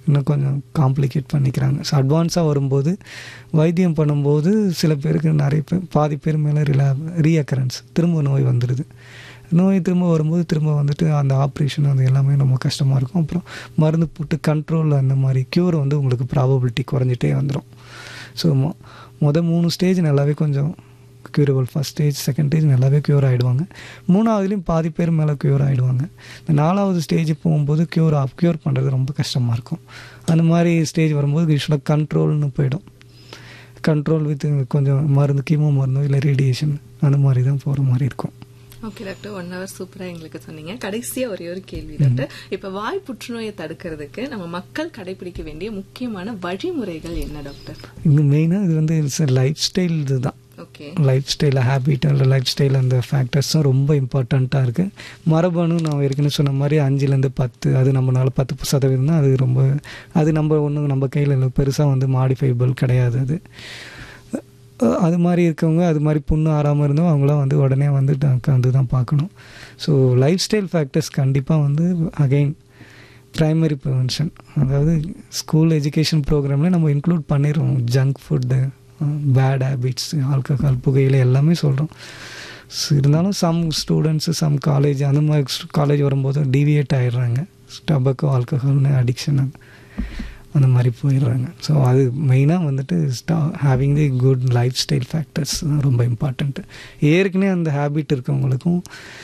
இன்னும் கொஞ்சம் காம்ப்ளிகேட் பண்ணிக்கிறாங்க ஸோ அட்வான்ஸாக வரும்போது வைத்தியம் பண்ணும்போது சில பேருக்கு நிறைய பேர் பாதி பேர் மேலே ரிலா ரீஅக்கரன்ஸ் திரும்ப நோய் வந்துடுது நோய் திரும்ப வரும்போது திரும்ப வந்துட்டு அந்த ஆப்ரேஷன் அது எல்லாமே ரொம்ப கஷ்டமாக இருக்கும் அப்புறம் மருந்து போட்டு கண்ட்ரோல் அந்த மாதிரி க்யூர் வந்து உங்களுக்கு ப்ராபபிலிட்டி குறைஞ்சிட்டே வந்துடும் ஸோ மொ மொதல் மூணு ஸ்டேஜ் நல்லாவே கொஞ்சம் curable first stage second stage நல்லாவே க்யூர் ஆகிடுவாங்க மூணாவதுலேயும் பாதி பேர் மேலே க்யூர் ஆகிடுவாங்க இந்த நாலாவது ஸ்டேஜ் போகும்போது க்யூர் ஆஃப் க்யூர் பண்ணுறது ரொம்ப கஷ்டமாக இருக்கும் அந்த மாதிரி ஸ்டேஜ் வரும்போது யூஸ்வலாக கண்ட்ரோல்னு போயிடும் கண்ட்ரோல் வித் கொஞ்சம் மருந்து கீமோ மருந்தோ இல்லை ரேடியேஷன் அந்த மாதிரி தான் போகிற மாதிரி இருக்கும் ஓகே டாக்டர் ஒன் ஹவர் சூப்பரா எங்களுக்கு சொன்னீங்க கடைசியா ஒரே ஒரு கேள்வி டாக்டர் இப்ப வாய் புற்றுநோயை தடுக்கிறதுக்கு நம்ம மக்கள் கடைபிடிக்க வேண்டிய முக்கியமான வழிமுறைகள் என்ன டாக்டர் இது மெயினாக இது வந்து லைஃப் ஸ்டைல் இதுதான் ஓகே லைஃப் ஸ்டைல் ஹேபிட் இல்லை லைஃப் ஸ்டைல் அந்த ஃபேக்டர்ஸும் ரொம்ப இம்பார்ட்டண்ட்டாக இருக்குது மரபணு நான் ஏற்கனவே சொன்ன மாதிரி அஞ்சுலேருந்து பத்து அது நம்மளால பத்து சதவீதம் தான் அது ரொம்ப அது நம்ம ஒன்றும் நம்ம கையில் இல்லை பெருசாக வந்து மாடிஃபைபிள் கிடையாது அது அஹ் அது மாதிரி இருக்கவங்க அது மாதிரி புண்ணு ஆறாமல் இருந்தோம் அவங்களாம் வந்து உடனே வந்து வந்து தான் பார்க்கணும் ஸோ லைஃப் ஸ்டைல் ஃபேக்டர்ஸ் கண்டிப்பாக வந்து அகைன் ப்ரைமரி ப்ரிவென்ஷன் அதாவது ஸ்கூல் எஜுகேஷன் ப்ரோக்ராமில் நம்ம இன்க்ளூட் பண்ணிடுறோம் junk food bad habits alcohol புகையிலை எல்லாமே சொல்கிறோம் இருந்தாலும் சம் ஸ்டூடெண்ட்ஸு சம் காலேஜ் அந்த மாதிரி காலேஜ் வரும்போது டிவியேட் ஆகிடுறாங்க டபக்கோ ஆல்கஹால்னு அடிக்ஷன் அந்த மாதிரி போயிடுறாங்க ஸோ அது மெயினாக வந்துட்டு ஸ்டா having the good lifestyle factors தான் ரொம்ப இம்பார்ட்டண்ட்டு ஏற்கனவே அந்த ஹேபிட் இருக்கவங்களுக்கும்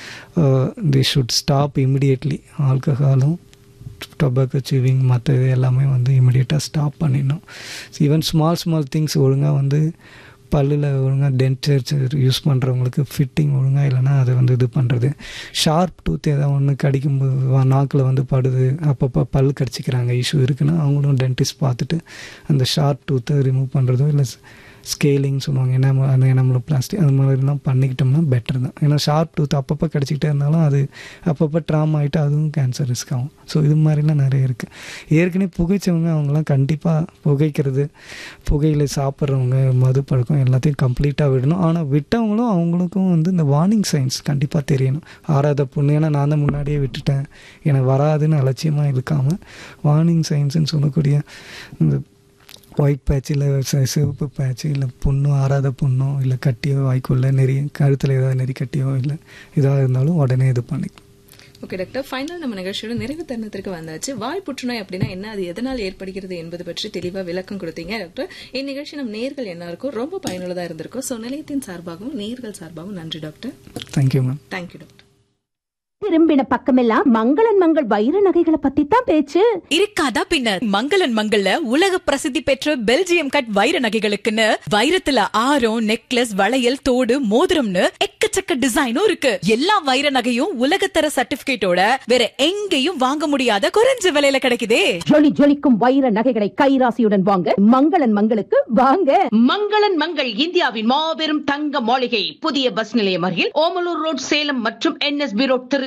தி ஷுட் ஸ்டாப் இமிடியேட்லி ஆல்கஹாலும் டொபாக்கோ சிவிங் மற்ற இது எல்லாமே வந்து இமிடியேட்டாக ஸ்டாப் பண்ணிடணும் ஈவன் ஸ்மால் ஸ்மால் திங்ஸ் ஒழுங்காக வந்து பல்லில் ஒழுங்காக டென்டர் யூஸ் பண்ணுறவங்களுக்கு ஃபிட்டிங் ஒழுங்காக இல்லைன்னா அதை வந்து இது பண்ணுறது ஷார்ப் டூத் ஏதாவது ஒன்று கடிக்கும்போது நாக்கில் வந்து படுது அப்பப்போ பல் கடிச்சிக்கிறாங்க இஷ்யூ இருக்குன்னா அவங்களும் டென்டிஸ்ட் பார்த்துட்டு அந்த ஷார்ப் டூத்தை ரிமூவ் பண்ணுறதோ இல்லை ஸ்கேலிங் சொல்லுவாங்க என்ன அந்த நம்மள பிளாஸ்டிக் அந்த மாதிரிலாம் பண்ணிக்கிட்டோம்னா பெட்டர் தான் ஏன்னா ஷார்ப் டூத் அப்பப்போ கடிச்சிக்கிட்டே இருந்தாலும் அது அப்பப்போ ட்ராமா ஆகிட்டு அதுவும் கேன்சர் ரிஸ்க் ஆகும் ஸோ இது மாதிரிலாம் நிறைய இருக்குது ஏற்கனவே புகைச்சவங்க அவங்களாம் கண்டிப்பாக புகைக்கிறது புகையில சாப்பிட்றவங்க மது பழக்கம் எல்லாத்தையும் கம்ப்ளீட்டாக விடணும் ஆனால் விட்டவங்களும் அவங்களுக்கும் வந்து இந்த வார்னிங் சைன்ஸ் கண்டிப்பாக தெரியணும் ஆறாத பொண்ணு ஏன்னா நான் தான் முன்னாடியே விட்டுட்டேன் எனக்கு வராதுன்னு அலட்சியமாக இருக்காமல் வார்னிங் சைன்ஸ்னு சொல்லக்கூடிய இந்த ஒயிட் பேட்ச் இல்லை சிவப்பு பேட்ச் இல்லை புண்ணோ ஆறாத புண்ணோ இல்லை கட்டியோ வாய்க்குள்ள நெறி கழுத்தில் ஏதாவது நெறி கட்டியோ இல்லை இதாக இருந்தாலும் உடனே இது பண்ணிக்கலாம் ஓகே டாக்டர் ஃபைனல் நம்ம நிகழ்ச்சியோட நிறைவு தருணத்திற்கு வந்தாச்சு வாய் புற்றுநோய் அப்படின்னா என்ன அது எதனால் ஏற்படுகிறது என்பது பற்றி தெளிவா விளக்கம் கொடுத்தீங்க டாக்டர் இந்நிகழ்ச்சி நம் நேர்கள் எல்லாருக்கும் ரொம்ப பயனுள்ளதா இருந்திருக்கும் ஸோ நிலையத்தின் சார்பாகவும் நேர்கள் சார்பாகவும் நன்றி doctor thank you ma'am thank you doctor திரும்பின பக்கமெல்லாம் மங்களன் மங்கள் வைர நகைகளை பத்தி தான் பேச்சு இருக்காதா பின்ன மங்களன் மங்கள்ல உலக பிரசித்தி பெற்ற பெல்ஜியம் கட் வைர நகைகளுக்குன்னு வைரத்துல ஆரம் நெக்லஸ் வளையல் தோடு மோதிரம்னு எக்கச்சக்க டிசைனும் இருக்கு எல்லா வைர நகையும் உலகத்தர சர்டிபிகேட்டோட வேற எங்கேயும் வாங்க முடியாத குறைஞ்ச விலையில கிடைக்குதே ஜொலி ஜொலிக்கும் வைர நகைகளை கைராசியுடன் வாங்க மங்களன் மங்களுக்கு வாங்க மங்களன் மங்கள் இந்தியாவின் மாபெரும் தங்க மாளிகை புதிய பஸ் நிலையம் அருகில் ஓமலூர் ரோட் சேலம் மற்றும் என்எஸ்பி ரோட் திருச்சி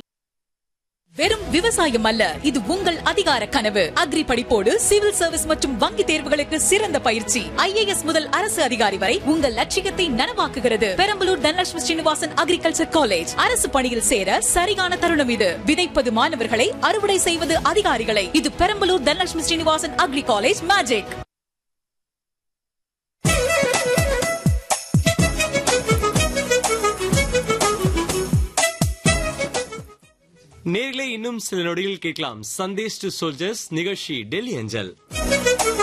வெறும் விவசாயம் அல்ல இது உங்கள் அதிகார கனவு அக்ரி படிப்போடு சிவில் சர்வீஸ் மற்றும் வங்கி தேர்வுகளுக்கு சிறந்த பயிற்சி ஐஏஎஸ் முதல் அரசு அதிகாரி வரை உங்கள் லட்சியத்தை நனவாக்குகிறது பெரம்பலூர் தனலட்சுமி ஸ்ரீனிவாசன் அக்ரிகல்ச்சர் காலேஜ் அரசு பணியில் சேர சரியான தருணம் இது விதைப்பது மாணவர்களை அறுவடை செய்வது அதிகாரிகளை இது Perambalur Dhanalakshmi Srinivasan agri college magic நேர்களே இன்னும் சில நொடிகள் கேட்கலாம் சந்தேஷ் டு சோல்ஜர்ஸ் நிகழ்ச்சி டெல்லி அஞ்சல்